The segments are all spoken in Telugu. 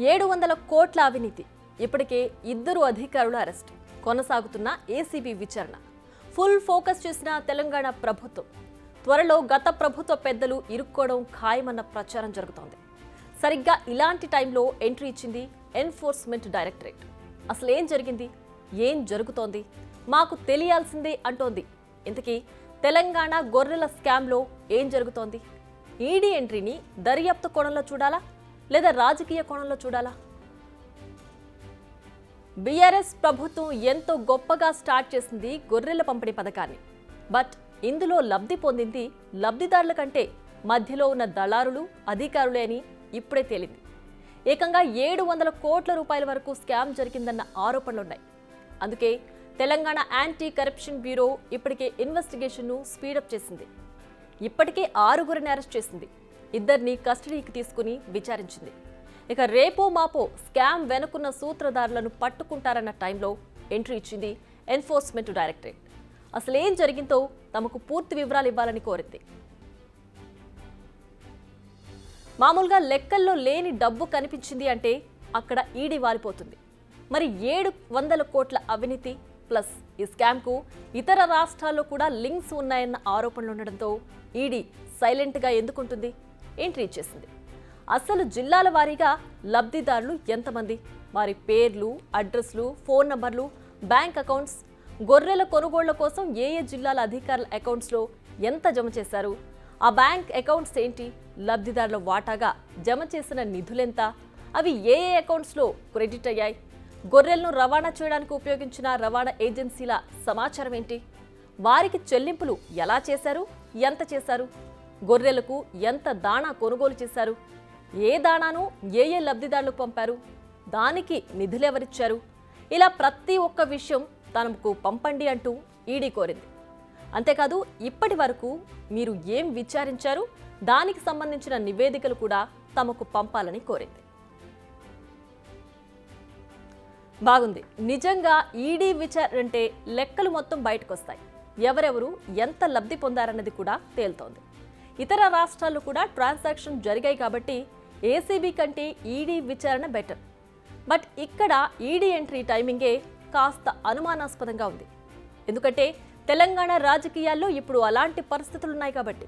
ఏడు వందల కోట్ల అవినీతి ఇప్పటికే ఇద్దరు అధికారుల అరెస్ట్ కొనసాగుతున్న ఏసీబీ విచారణ ఫుల్ ఫోకస్ చేసిన తెలంగాణ ప్రభుత్వం త్వరలో గత ప్రభుత్వ పెద్దలు ఇరుక్కోవడం ఖాయమన్న ప్రచారం జరుగుతోంది సరిగ్గా ఇలాంటి టైంలో ఎంట్రీ ఇచ్చింది ఎన్ఫోర్స్మెంట్ డైరెక్టరేట్ అసలు ఏం జరిగింది ఏం జరుగుతోంది మాకు తెలియాల్సిందే అంటోంది ఇంతకీ తెలంగాణ గొర్రెల స్కామ్లో ఏం జరుగుతోంది ఈడీ ఎంట్రీని దర్యాప్తు కోణంలో చూడాలా లేదా రాజకీయ కోణంలో చూడాలా బీఆర్ఎస్ ప్రభుత్వం ఎంతో గొప్పగా స్టార్ట్ చేసింది గొర్రెల పంపిణీ పథకాన్ని బట్ ఇందులో లబ్ధి పొందింది లబ్ధిదారుల కంటే మధ్యలో ఉన్న దళారులు అధికారులే అని ఇప్పుడే తేలింది ఏకంగా ఏడు వందల కోట్ల రూపాయల వరకు స్కామ్ జరిగిందన్న ఆరోపణలున్నాయి అందుకే తెలంగాణ యాంటీ కరప్షన్ బ్యూరో ఇప్పటికే ఇన్వెస్టిగేషన్ను స్పీడప్ చేసింది ఇప్పటికే ఆరుగురిని అరెస్ట్ చేసింది ఇద్దరిని కస్టడీకి తీసుకుని విచారించింది ఇక రేపో మాపో స్కామ్ వెనుకున్న సూత్రధారులను పట్టుకుంటారన్న టైంలో ఎంట్రీ ఇచ్చింది ఎన్ఫోర్స్మెంట్ డైరెక్టరేట్ అసలు ఏం జరిగిందో తమకు పూర్తి వివరాలు ఇవ్వాలని కోరింది మామూలుగా లెక్కల్లో లేని డబ్బు కనిపించింది అంటే అక్కడ ఈడీ వాలిపోతుంది మరి ఏడు వందల కోట్ల అవినీతి ప్లస్ ఈ స్కామ్కు ఇతర రాష్ట్రాల్లో కూడా లింక్స్ ఉన్నాయన్న ఆరోపణలు ఉండడంతో ఈడీ సైలెంట్గా ఎందుకుంటుంది ఎంట్రీ ఇచ్చేసింది అసలు జిల్లాల వారీగా లబ్ధిదారులు ఎంతమంది వారి పేర్లు అడ్రస్లు ఫోన్ నంబర్లు బ్యాంక్ అకౌంట్స్ గొర్రెల కొనుగోళ్ల కోసం ఏ ఏ జిల్లాల అధికారుల అకౌంట్స్లో ఎంత జమ చేశారు ఆ బ్యాంక్ అకౌంట్స్ ఏంటి లబ్ధిదారుల వాటాగా జమ చేసిన నిధులెంత అవి ఏ ఏ అకౌంట్స్లో క్రెడిట్ అయ్యాయి గొర్రెలను రవాణా చేయడానికి ఉపయోగించిన రవాణా ఏజెన్సీల సమాచారం ఏంటి వారికి చెల్లింపులు ఎలా చేశారు ఎంత చేశారు గొర్రెలకు ఎంత దాణా కొనుగోలు చేశారు ఏ దాణాను ఏ ఏ లబ్ధిదారులకు పంపారు దానికి నిధులెవరిచ్చారు ఇలా ప్రతి ఒక్క విషయం తనకు పంపండి అంటూ ఈడీ కోరింది అంతేకాదు ఇప్పటి వరకు మీరు ఏం విచారించారు దానికి సంబంధించిన నివేదికలు కూడా తమకు పంపాలని కోరింది బాగుంది నిజంగా ఈడీ విచారణ అంటే లెక్కలు మొత్తం బయటకు వస్తాయి ఎవరెవరు ఎంత లబ్ధి పొందారన్నది కూడా తేలుతోంది ఇతర రాష్ట్రాల్లో కూడా ట్రాన్సాక్షన్ జరిగాయి కాబట్టి ఏసీబీ కంటే ఈడీ విచారణ బెటర్ బట్ ఇక్కడ ఈడీ ఎంట్రీ టైమింగే కాస్త అనుమానాస్పదంగా ఉంది ఎందుకంటే తెలంగాణ రాజకీయాల్లో ఇప్పుడు అలాంటి పరిస్థితులు ఉన్నాయి కాబట్టి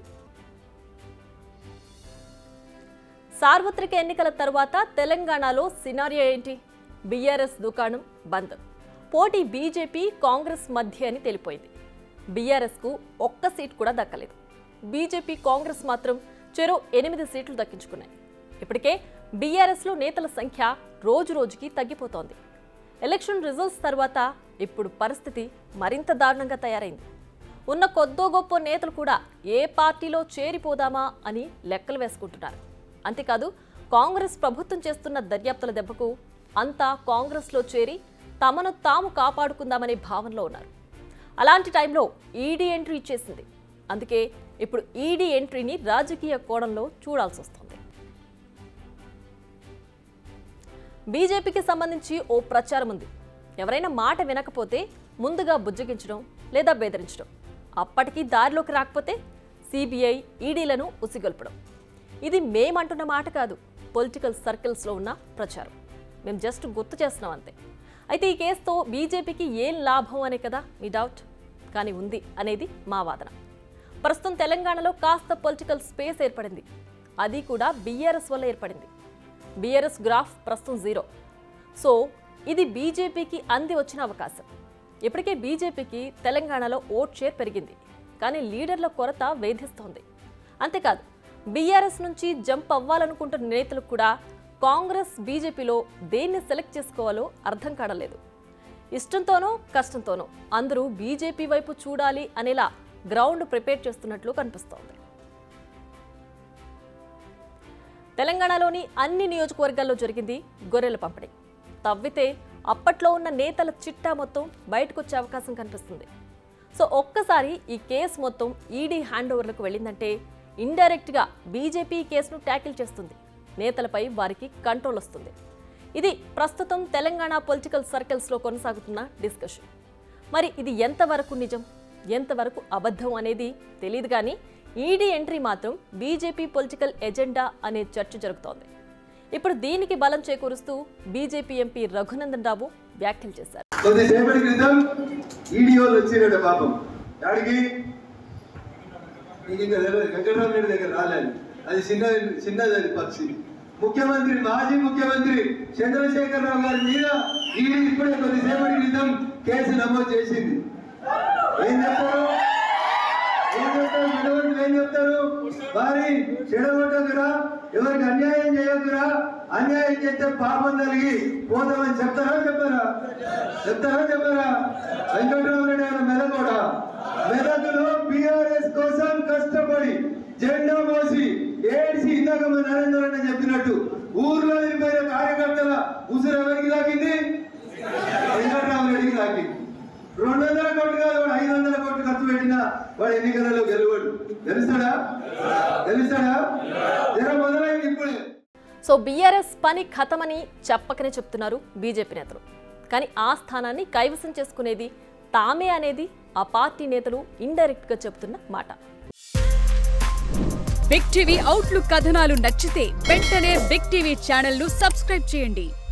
సార్వత్రిక ఎన్నికల తర్వాత తెలంగాణలో సినారియో ఏంటి బీఆర్ఎస్ దుకాణం బంద్ పోటీ బీజేపీ కాంగ్రెస్ మధ్య అని తెలిపోయింది బీఆర్ఎస్కు ఒక్క సీట్ కూడా దక్కలేదు బీజేపీ కాంగ్రెస్ మాత్రం చెరో ఎనిమిది సీట్లు దక్కించుకున్నాయి ఇప్పటికే బీఆర్ఎస్లో నేతల సంఖ్య రోజు రోజుకి తగ్గిపోతోంది ఎలక్షన్ రిజల్ట్స్ తర్వాత ఇప్పుడు పరిస్థితి మరింత దారుణంగా తయారైంది ఉన్న కొద్దో గొప్ప నేతలు కూడా ఏ పార్టీలో చేరిపోదామా అని లెక్కలు వేసుకుంటున్నారు అంతేకాదు కాంగ్రెస్ ప్రభుత్వం చేస్తున్న దర్యాప్తుల దెబ్బకు అంతా కాంగ్రెస్లో చేరి తమను తాము కాపాడుకుందామనే భావనలో ఉన్నారు అలాంటి టైంలో ఈడీ ఎంట్రీ ఇచ్చేసింది అందుకే ఇప్పుడు ఈడీ ఎంట్రీని రాజకీయ కోణంలో చూడాల్సి వస్తుంది బీజేపీకి సంబంధించి ఓ ప్రచారం ఉంది ఎవరైనా మాట వినకపోతే ముందుగా బుజ్జగించడం లేదా బెదిరించడం అప్పటికి దారిలోకి రాకపోతే సిబిఐ ఈడీలను ఉసిగొల్పడం ఇది మేమంటున్న మాట కాదు పొలిటికల్ సర్కిల్స్లో ఉన్న ప్రచారం మేము జస్ట్ గుర్తు చేస్తున్నాం అంతే అయితే ఈ కేసుతో బీజేపీకి ఏం లాభం అనే కదా మీ డౌట్ కానీ ఉంది అనేది మా వాదన ప్రస్తుతం తెలంగాణలో కాస్త పొలిటికల్ స్పేస్ ఏర్పడింది అది కూడా బీఆర్ఎస్ వల్ల ఏర్పడింది బీఆర్ఎస్ గ్రాఫ్ ప్రస్తుతం జీరో సో ఇది బీజేపీకి అంది వచ్చిన అవకాశం ఇప్పటికే బీజేపీకి తెలంగాణలో ఓట్ షేర్ పెరిగింది కానీ లీడర్ల కొరత వేధిస్తోంది అంతేకాదు బీఆర్ఎస్ నుంచి జంప్ అవ్వాలనుకుంటున్న నేతలకు కూడా కాంగ్రెస్ బీజేపీలో దేన్ని సెలెక్ట్ చేసుకోవాలో అర్థం కాడలేదు ఇష్టంతోనో కష్టంతోనో అందరూ బీజేపీ వైపు చూడాలి అనేలా గ్రౌండ్ ప్రిపేర్ చేస్తున్నట్లు కనిపిస్తోంది తెలంగాణలోని అన్ని నియోజకవర్గాల్లో జరిగింది గొర్రెల పంపిణీ తవ్వితే అప్పట్లో ఉన్న నేతల చిట్టా మొత్తం బయటకు వచ్చే అవకాశం కనిపిస్తుంది సో ఒక్కసారి ఈ కేసు మొత్తం ఈడీ హ్యాండ్ ఓవర్లకు వెళ్ళిందంటే ఇండైరెక్ట్గా బీజేపీ ఈ కేసును ట్యాకిల్ చేస్తుంది నేతలపై వారికి కంట్రోల్ వస్తుంది ఇది ప్రస్తుతం తెలంగాణ పొలిటికల్ సర్కిల్స్లో కొనసాగుతున్న డిస్కషన్ మరి ఇది ఎంతవరకు నిజం ఎంతవరకు అబద్ధం అనేది తెలియదు కానీ ఈడీ ఎంట్రీ మాత్రం బీజేపీ పొలిటికల్ ఎజెండా అనే చర్చ జరుగుతోంది ఇప్పుడు దీనికి బలం చేకూరుస్తూ బీజేపీ ఎంపీ రఘునందన్ రావు వ్యాఖ్యలు చేశారు కొద్దిసేపటి క్రితం ఈడియోలు వచ్చిరట పాపం దాడికి నీకు ఇంకా తెలియదు వెంకటరామ రెడ్డి దగ్గర రాలేదు అది చిన్న చిన్నది అది పక్షి ముఖ్యమంత్రి మాజీ ముఖ్యమంత్రి చంద్రశేఖరరావు గారి మీద ఈడీ ఇప్పుడే కొద్దిసేపటి క్రితం కేసు నమోదు చేసింది ఏం చెప్తారు ఏం చెప్తారు చెడగొట్టులు ఏం చెప్తారు వారి చెడగొట్టకురా ఎవరికి అన్యాయం చేయకురా అన్యాయం చేస్తే పాపం కలిగి పోతామని చెప్తారా చెప్పారా చెప్తారా చెప్పారా వెంకటరామరెడ్డి ఆయన మెదకోడా మెదకులో బిఆర్ఎస్ కోసం కష్టపడి జెండా మోసి ఏడ్చి ఇందాక మన నరేంద్ర అన్న చెప్పినట్టు ఊర్లో వెళ్ళిపోయిన కార్యకర్తల ఉసురు ఎవరికి తాకింది వెంకటరామరెడ్డికి తాకింది రెండు వందల కోట్లు కాదు వాడు ఐదు వందల కోట్లు ఖర్చు పెట్టినా వాడు ఎన్నికలలో గెలవడు తెలుస్తాడా తెలుస్తాడా జర మొదలైంది ఇప్పుడే సో బీఆర్ఎస్ పని ఖతమని చెప్పకనే చెప్తున్నారు బీజేపీ నేతలు కానీ ఆ స్థానాన్ని కైవసం చేసుకునేది తామే అనేది ఆ పార్టీ నేతలు ఇండైరెక్ట్ గా చెప్తున్న మాట బిగ్ టీవీ అవుట్లుక్ కథనాలు నచ్చితే వెంటనే బిగ్ టీవీ ఛానల్ ను సబ్స్క్రైబ్ చేయండి